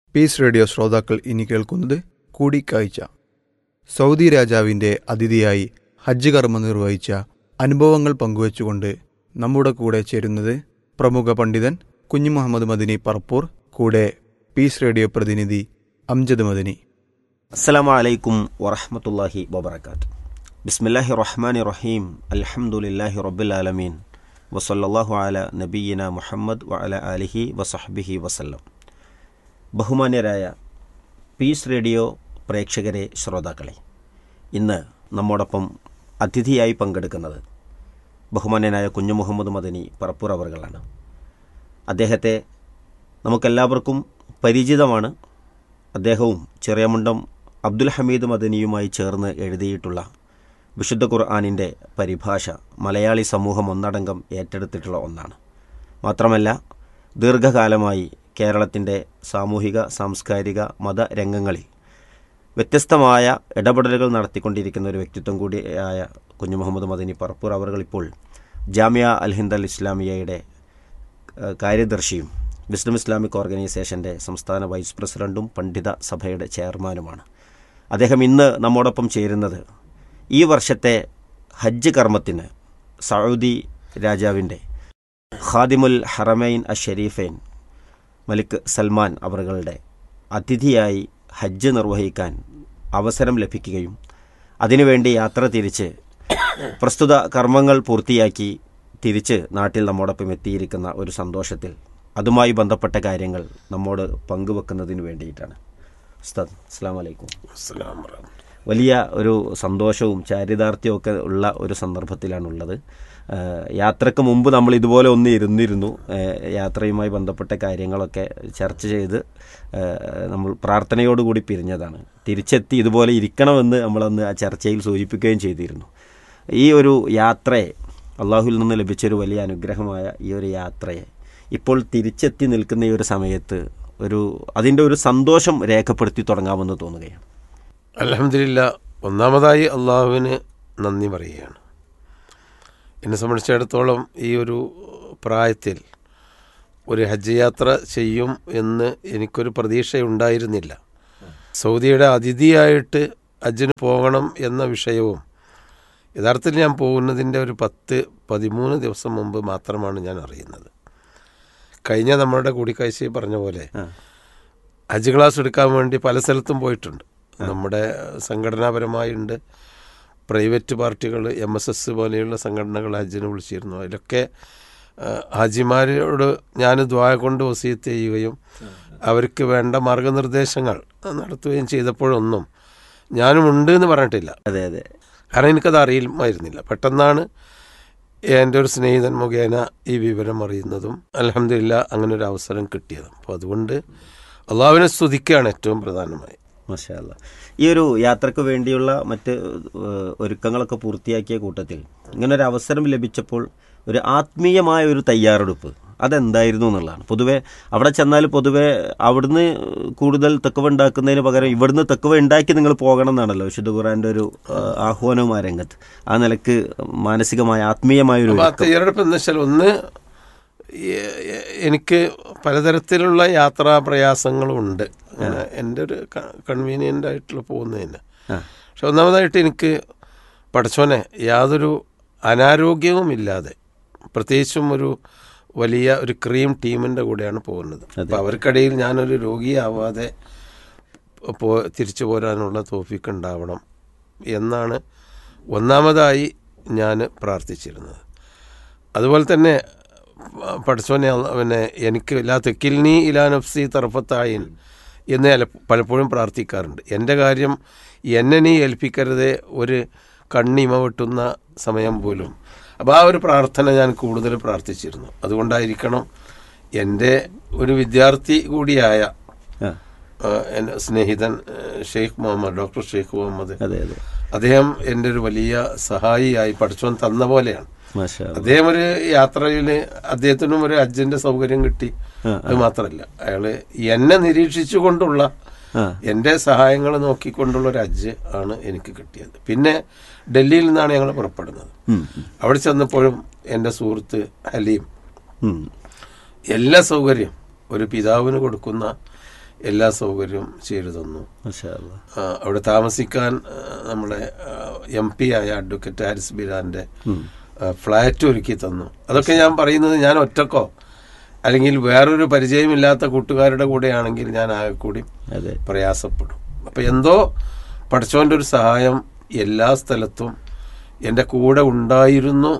Piece radio ശ്രോതാക്കൾ ഇനി കേൾക്കുന്നത് കൂടിക്കാഴ്ച സൗദി രാജാവിൻ്റെ അതിഥിയായി ഹജ്ജ് കർമ്മം നിർവഹിച്ച അനുഭവങ്ങൾ പങ്കുവച്ചുകൊണ്ട് നമ്മുടെ കൂടെ ചേരുന്നത് പ്രമുഖ പണ്ഡിതൻ കുഞ്ഞു മുഹമ്മദ് മദിനി പറപ്പൂർ കൂടെ പീസ് റേഡിയോ പ്രതിനിധി അംജദ് മദിനി അസ്സലാമു അലൈക്കും വറഹ്മത്തുള്ളാഹി വബറകാത്ത് ബിസ്മില്ലാഹി റഹ്മാനി റഹീം അൽഹംദുലില്ലാഹി റബ്ബിൽ ആലമീൻ വസല്ലല്ലാഹു അല നബിയിന മുഹമ്മദ് വഅല ആലിഹി വസഹ്ബിഹി വസല്ലം ബഹുമാന്യരായ പീസ് റേഡിയോ പ്രേക്ഷകരെ ശ്രോതാക്കളെ ഇന്ന് നമ്മോടൊപ്പം അതിഥിയായി പങ്കെടുക്കുന്നത് ബഹുമാന്യനായ കുഞ്ഞു മുഹമ്മദ് മദനി പറപ്പൂർ അവർകളാണ് അദ്ദേഹത്തെ നമുക്കെല്ലാവർക്കും പരിചിതമാണ് അദ്ദേഹവും ചെറിയമുണ്ടം അബ്ദുൽ ഹമീദ് മദനിയുമായി ചേർന്ന് എഴുതിയിട്ടുള്ള വിശുദ്ധ ഖുർആാനിൻ്റെ പരിഭാഷ മലയാളി സമൂഹം ഒന്നടങ്കം ഏറ്റെടുത്തിട്ടുള്ള ഒന്നാണ് മാത്രമല്ല ദീർഘകാലമായി കേരളത്തിൻ്റെ സാമൂഹിക സാംസ്കാരിക മത രംഗങ്ങളിൽ വ്യത്യസ്തമായ ഇടപെടലുകൾ നടത്തിക്കൊണ്ടിരിക്കുന്ന ഒരു വ്യക്തിത്വം കൂടിയായ കുഞ്ഞു മുഹമ്മദ് മദനി പറപ്പൂർ അവർ ഇപ്പോൾ ജാമിയ അൽ ഹിന്ദ് അൽ ഇസ്ലാമിയയുടെ ഏഹ്, കാര്യദർശിയും വിസ്ഡം ഇസ്ലാമിക് ഓർഗനൈസേഷൻ്റെ സംസ്ഥാന വൈസ് പ്രസിഡന്റും പണ്ഡിത സഭയുടെ ചെയർമാനുമാണ് അദ്ദേഹം ഇന്ന് നമ്മോടൊപ്പം ചേരുന്നത് ഈ വർഷത്തെ ഹജ്ജ് കർമ്മത്തിന് സൗദി രാജാവിൻ്റെ ഖാദിമുൽ ഹറമൈൻ അ ഷരീഫൈൻ മലിക് സൽമാൻ അവറുകളുടെ അതിഥിയായി ഹജ്ജ് നിർവഹിക്കാൻ അവസരം ലഭിക്കുകയും അതിനുവേണ്ടി യാത്ര തിരിച്ച് പ്രസ്തുത കർമ്മങ്ങൾ പൂർത്തിയാക്കി തിരിച്ച് നാട്ടിൽ നമ്മോടൊപ്പം എത്തിയിരിക്കുന്ന ഒരു സന്തോഷത്തിൽ അതുമായി ബന്ധപ്പെട്ട കാര്യങ്ങൾ നമ്മോട് പങ്കുവെക്കുന്നതിന് വേണ്ടിയിട്ടാണ് ഉസ്താദ് അസ്സാം വലൈക്കും വലിയ ഒരു സന്തോഷവും ചാരിതാർത്ഥ്യവും ഒക്കെ ഉള്ള ഒരു സന്ദർഭത്തിലാണുള്ളത് ഏഹ് യാത്രക്ക് മുമ്പ് നമ്മൾ ഇതുപോലെ ഒന്ന് ഇരുന്നിരുന്നു ഏഹ് യാത്രയുമായി ബന്ധപ്പെട്ട കാര്യങ്ങളൊക്കെ ചർച്ച ചെയ്ത് ഏഹ് നമ്മൾ പ്രാർത്ഥനയോടുകൂടി പിരിഞ്ഞതാണ് തിരിച്ചെത്തി ഇതുപോലെ ഇരിക്കണമെന്ന് നമ്മളന്ന് ആ ചർച്ചയിൽ സൂചിപ്പിക്കുകയും ചെയ്തിരുന്നു ഈ ഒരു യാത്രയെ അള്ളാഹുവിൽ നിന്ന് ലഭിച്ചൊരു വലിയ അനുഗ്രഹമായ ഈ ഒരു യാത്രയെ ഇപ്പോൾ തിരിച്ചെത്തി നിൽക്കുന്ന ഈ ഒരു സമയത്ത് ഒരു അതിൻ്റെ ഒരു സന്തോഷം രേഖപ്പെടുത്തി തുടങ്ങാമെന്ന് തോന്നുകയാണ് അലഹമില്ല ഒന്നാമതായി അള്ളാഹുവിന് നന്ദി പറയുകയാണ് എന്നെ സംബന്ധിച്ചിടത്തോളം ഈ ഒരു പ്രായത്തിൽ ഒരു ഹജ്ജ് യാത്ര ചെയ്യും എന്ന് എനിക്കൊരു പ്രതീക്ഷയുണ്ടായിരുന്നില്ല സൗദിയുടെ അതിഥിയായിട്ട് ഹജ്ജിന് പോകണം എന്ന വിഷയവും യഥാർത്ഥത്തിൽ ഞാൻ പോകുന്നതിൻ്റെ ഒരു പത്ത് പതിമൂന്ന് ദിവസം മുമ്പ് മാത്രമാണ് ഞാൻ അറിയുന്നത് കഴിഞ്ഞ നമ്മളുടെ കൂടിക്കാഴ്ചയിൽ പറഞ്ഞ പോലെ ഹജ്ജ് ക്ലാസ് എടുക്കാൻ വേണ്ടി പല സ്ഥലത്തും പോയിട്ടുണ്ട് നമ്മുടെ സംഘടനാപരമായുണ്ട് പ്രൈവറ്റ് പാർട്ടികൾ എം എസ് എസ് പോലെയുള്ള സംഘടനകൾ ഹജ്ജിന് വിളിച്ചിരുന്നു അതിലൊക്കെ ആ, ഹാജിമാരോട് ഞാൻ ദ്വായ കൊണ്ട് വസീത്ത് ചെയ്യുകയും അവർക്ക് വേണ്ട മാർഗനിർദ്ദേശങ്ങൾ നടത്തുകയും ചെയ്തപ്പോഴൊന്നും ഞാനും ഉണ്ട് എന്ന് പറഞ്ഞിട്ടില്ല അതെ അതെ കാരണം എനിക്കത് അറിയുമായിരുന്നില്ല പെട്ടെന്നാണ് എൻ്റെ ഒരു സ്നേഹിതൻ മുഖേന ഈ വിവരം അറിയുന്നതും അലഹമില്ല അങ്ങനെ ഒരു അവസരം കിട്ടിയതും അപ്പോൾ അതുകൊണ്ട് അള്ളാഹുവിനെ സ്തുതിക്കുകയാണ് ഏറ്റവും പ്രധാനമായി മാഷാ അല്ലാ. ഈ ഒരു യാത്രക്ക് വേണ്ടിയുള്ള മറ്റ് ഏഹ്, ഒരുക്കങ്ങളൊക്കെ പൂർത്തിയാക്കിയ കൂട്ടത്തിൽ ഇങ്ങനെ ഒരു അവസരം ലഭിച്ചപ്പോൾ ഒരു ആത്മീയമായ ഒരു തയ്യാറെടുപ്പ് അതെന്തായിരുന്നു എന്നുള്ളതാണ് പൊതുവെ അവിടെ ചെന്നാൽ പൊതുവെ അവിടുന്ന് കൂടുതൽ തെക്കുവ ഉണ്ടാക്കുന്നതിന് പകരം ഇവിടുന്ന് തെക്കുവ ഉണ്ടാക്കി നിങ്ങൾ പോകണം എന്നാണല്ലോ വിശുദ്ധ ഖുറാന്റെ ഒരു ഏഹ്, ആഹ്വാനവും ആ രംഗത്ത് ആ നിലക്ക് മാനസികമായ ആത്മീയമായ ഒരു അപ്പോൾ ആ ഒരുക്കം. തയ്യാറെടുപ്പ് എന്ന് വെച്ചാൽ ഒന്ന് എ- എ- എനിക്ക് പലതരത്തിലുള്ള യാത്രാ പ്രയാസങ്ങളുണ്ട് അങ്ങനെ എൻ്റെ ഒരു കൺവീനിയൻ്റ് ആയിട്ടുള്ള പോകുന്നതിന് ആ. പക്ഷെ ഒന്നാമതായിട്ട് എനിക്ക് പഠിച്ചോനെ യാതൊരു അനാരോഗ്യവും ഇല്ലാതെ പ്രത്യേകിച്ചും ഒരു വലിയ ഒരു ക്രീം ടീമിൻ്റെ കൂടെയാണ് പോകുന്നത് അപ്പോൾ അവർക്കിടയിൽ ഞാനൊരു രോഗിയാവാതെ പോ തിരിച്ചു പോരാനുള്ള തോഫിക്ക് ഉണ്ടാവണം എന്നാണ് ഒന്നാമതായി ഞാൻ പ്രാർത്ഥിച്ചിരുന്നത് അതുപോലെ തന്നെ പഠിച്ചോനെ പിന്നെ എനിക്ക് ഇല്ലാ തെക്കിൽനി ഇലാ നഫ്സി തറഫത്തായിൻ എന്ന് ഞാൻ പലപ്പോഴും പ്രാർത്ഥിക്കാറുണ്ട് എൻ്റെ കാര്യം എന്നെ നീ ഏൽപ്പിക്കരുതേ ഒരു കണ്ണിമ വെട്ടുന്ന സമയം പോലും അപ്പോൾ ആ ഒരു പ്രാർത്ഥന ഞാൻ കൂടുതൽ പ്രാർത്ഥിച്ചിരുന്നു അതുകൊണ്ടായിരിക്കണം എൻ്റെ ഒരു വിദ്യാർത്ഥി കൂടിയായ ആ, ആ, എൻ്റെ സ്നേഹിതൻ ആ, ഷെയ്ഖ് മുഹമ്മദ് ഡോക്ടർ ഷെയ്ഖ് മുഹമ്മദ് അതെ അതെ അദ്ദേഹം എൻ്റെ ഒരു വലിയ സഹായിയായി പഠിച്ചോൻ തന്ന പോലെയാണ് മാഷാ അല്ലാ. അദ്ദേഹം ഒരു യാത്രയിൽ അദ്ദേഹത്തിനും ഒരു ഹജ്ജിന്റെ സൗകര്യം കിട്ടി ആ, അത് മാത്രമല്ല അയാള് എന്നെ നിരീക്ഷിച്ചുകൊണ്ടുള്ള ആ. എൻ്റെ സഹായങ്ങൾ നോക്കിക്കൊണ്ടുള്ള ഒരു ഹജ്ജ് ആണ് എനിക്ക് കിട്ടിയത് പിന്നെ ഡൽഹിയിൽ നിന്നാണ് ഞങ്ങൾ പുറപ്പെടുന്നത് ഉം, അവിടെ ചെന്നപ്പോഴും എൻ്റെ സുഹൃത്ത് ഹലീം ഉം. എല്ലാ സൗകര്യം ഒരു പിതാവിന് കൊടുക്കുന്ന എല്ലാ സൗകര്യവും ചെയ്തു തന്നു മാഷാ അല്ലാ. ആ, അവിടെ താമസിക്കാൻ ആ, നമ്മുടെ എം പി ആയ അഡ്വക്കേറ്റ് ഹാരിസ് ബിലാന്റെ ആ, ഫ്ലാറ്റ് ഒരുക്കി തന്നു അതൊക്കെ ഞാൻ പറയുന്നത് ഞാൻ ഒറ്റക്കോ അല്ലെങ്കിൽ വേറൊരു പരിചയമില്ലാത്ത കൂട്ടുകാരുടെ കൂടെയാണെങ്കിൽ ഞാൻ ആകെ കൂടി അതെ പ്രയാസപ്പെടും അപ്പം എന്തോ പഠിച്ചവൻ്റെ ഒരു സഹായം എല്ലാ സ്ഥലത്തും എൻ്റെ കൂടെ ഉണ്ടായിരുന്നു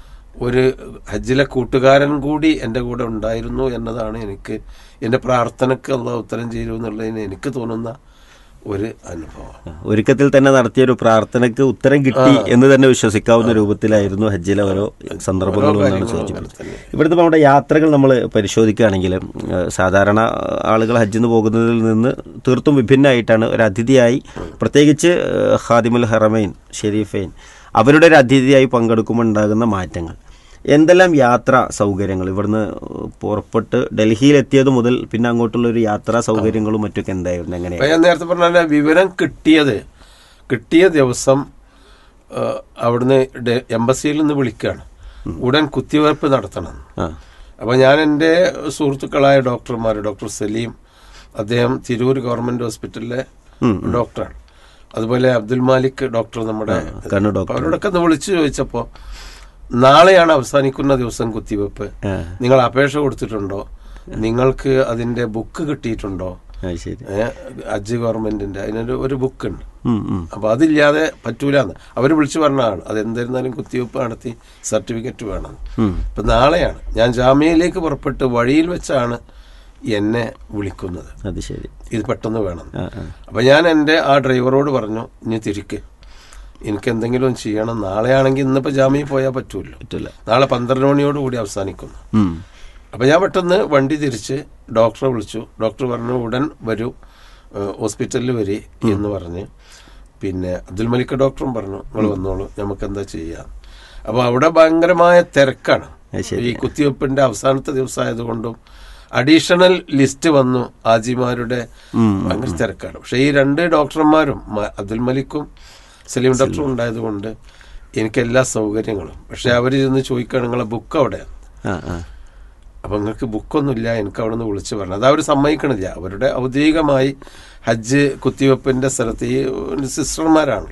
ഒരു ഹജ്ജിലെ കൂട്ടുകാരൻ കൂടി എൻ്റെ കൂടെ ഉണ്ടായിരുന്നു എന്നതാണ് എനിക്ക് എൻ്റെ പ്രാർത്ഥനയ്ക്ക് അള്ളാഹ് ഉത്തരം ചെയ്തു എന്നുള്ളതിന് എനിക്ക് തോന്നുന്ന ഒരു അനുഭവം ഒരുക്കത്തിൽ തന്നെ നടത്തിയ ഒരു പ്രാർത്ഥനയ്ക്ക് ഉത്തരം കിട്ടി എന്ന് തന്നെ വിശ്വസിക്കാവുന്ന രൂപത്തിലായിരുന്നു ഹജ്ജിലെ ഓരോ സന്ദർഭങ്ങളും എന്നാണ് കാര്യങ്ങളും സൂചിപ്പിച്ചത് തന്നെ. ഇവിടുത്തെ നമ്മുടെ യാത്രകൾ നമ്മൾ പരിശോധിക്കുകയാണെങ്കിൽ ഏഹ്, സാധാരണ ആളുകൾ ഹജ്ജിന് പോകുന്നതിൽ നിന്ന് തീർത്തും വിഭിന്നമായിട്ടാണ് ഒരു അതിഥിയായി പ്രത്യേകിച്ച് ഏഹ്, ഖാദിമുൽ ഹറമൈൻ ഷെരീഫൈൻ അവരുടെ ഒരു അതിഥിയായി പങ്കെടുക്കുമ്പോൾ ഉണ്ടാകുന്ന മാറ്റങ്ങൾ എന്തെല്ലാം യാത്രാ സൗകര്യങ്ങൾ ഇവിടുന്ന് പുറപ്പെട്ട് ഡൽഹിയിലെത്തിയത് മുതൽ പിന്നെ അങ്ങോട്ടുള്ള ഒരു യാത്രാ സൗകര്യങ്ങളും മറ്റൊക്കെ എന്തായിരുന്നു എങ്ങനെയാണ് അപ്പൊ ഞാൻ നേരത്തെ പറഞ്ഞ പോലെ വിവരം കിട്ടിയത് കിട്ടിയ ദിവസം ആ, അവിടുന്ന് ഡെ- എംബസിയിൽ നിന്ന് വിളിക്കുകയാണ് ഉടൻ കുത്തിവയ്പ്പ് നടത്തണം ആ അപ്പോൾ ഞാൻ എൻ്റെ സുഹൃത്തുക്കളായ ഡോക്ടർമാർ ഡോക്ടർ സലീം അദ്ദേഹം തിരൂർ ഗവൺമെന്റ് ഹോസ്പിറ്റലിലെ ഡോക്ടറാണ് അതുപോലെ അബ്ദുൽ മാലിക് ഡോക്ടർ നമ്മുടെ കണ്ണു ഡോക്ടർ. അപ്പൊ അവരോടൊക്കെ ഒന്ന് വിളിച്ചു ചോദിച്ചപ്പോൾ നാളെയാണ് അവസാനിക്കുന്ന ദിവസം കുത്തിവെപ്പ് ആ. നിങ്ങൾ അപേക്ഷ കൊടുത്തിട്ടുണ്ടോ നിങ്ങൾക്ക് അതിന്റെ ബുക്ക് കിട്ടിയിട്ടുണ്ടോ അത് ശരി ഏ, ഹജ്ജ് ഗവൺമെന്റിന്റെ അതിനൊരു ഒരു ബുക്ക് ഉണ്ട് ഉം, ഉം. അപ്പൊ അതില്ലാതെ പറ്റൂലെന്ന് അവർ വിളിച്ചു പറഞ്ഞതാണ് അത് എന്തായിരുന്നാലും കുത്തിവെപ്പ് നടത്തി സർട്ടിഫിക്കറ്റ് വേണം ഉം. ഇപ്പൊ നാളെയാണ് ഞാൻ ജാമ്യയിലേക്ക് പുറപ്പെട്ട് വഴിയിൽ വെച്ചാണ് എന്നെ വിളിക്കുന്നത് അത് ശരി ഇത് പെട്ടെന്ന് വേണം ആ, ആ. അപ്പൊ ഞാൻ എൻ്റെ ആ ഡ്രൈവറോട് പറഞ്ഞു ഇനി തിരിക്ക് എനിക്ക് എന്തെങ്കിലും ചെയ്യണം നാളെയാണെങ്കിൽ ഇന്നിപ്പോ ജാമ്യയിൽ പോയാൽ പറ്റൂല്ലോ പറ്റില്ല നാളെ പന്ത്രണ്ട് മണിയോട് കൂടി അവസാനിക്കുന്നു ഉം. അപ്പം ഞാൻ പെട്ടെന്ന് വണ്ടി തിരിച്ച് ഡോക്ടറെ വിളിച്ചു ഡോക്ടർ പറഞ്ഞു ഉടൻ വരൂ ഏഹ് ഹോസ്പിറ്റലിൽ വരി എന്ന് പറഞ്ഞ് പിന്നെ അബ്ദുൽ മലിക് ഡോക്ടറും പറഞ്ഞു നിങ്ങൾ വന്നോളൂ നമുക്ക് എന്താ ചെയ്യാം അപ്പോൾ അവിടെ ഭയങ്കരമായ തിരക്കാണ് അത് ശരി. ഈ കുത്തിവെപ്പിന്റെ അവസാനത്തെ ദിവസമായതുകൊണ്ടും അഡീഷണൽ ലിസ്റ്റ് വന്നു ആജിമാരുടെ ഉം. ഭയങ്കര തിരക്കാണ് പക്ഷെ ഈ രണ്ട് ഡോക്ടർമാരും മ- അബ്ദുൽ മലിക്കും സലീം ഡോക്ടറും ഉണ്ടായതുകൊണ്ട് എനിക്ക് എല്ലാ സൗകര്യങ്ങളും പക്ഷെ അവർ ചെന്ന് ചോദിക്കുകയാണ് നിങ്ങളെ ബുക്ക് അവിടെയാണ് ആ ആ അപ്പം നിങ്ങൾക്ക് ബുക്കൊന്നുമില്ല എനിക്ക് അവിടെ നിന്ന് വിളിച്ച് പറഞ്ഞു അത് അവർ സമ്മതിക്കണില്ല അവരുടെ ഔദ്യോഗികമായി ഹജ്ജ് കുത്തിവെപ്പിന്റെ സ്ഥലത്ത് ഈ സിസ്റ്റർമാരാണ്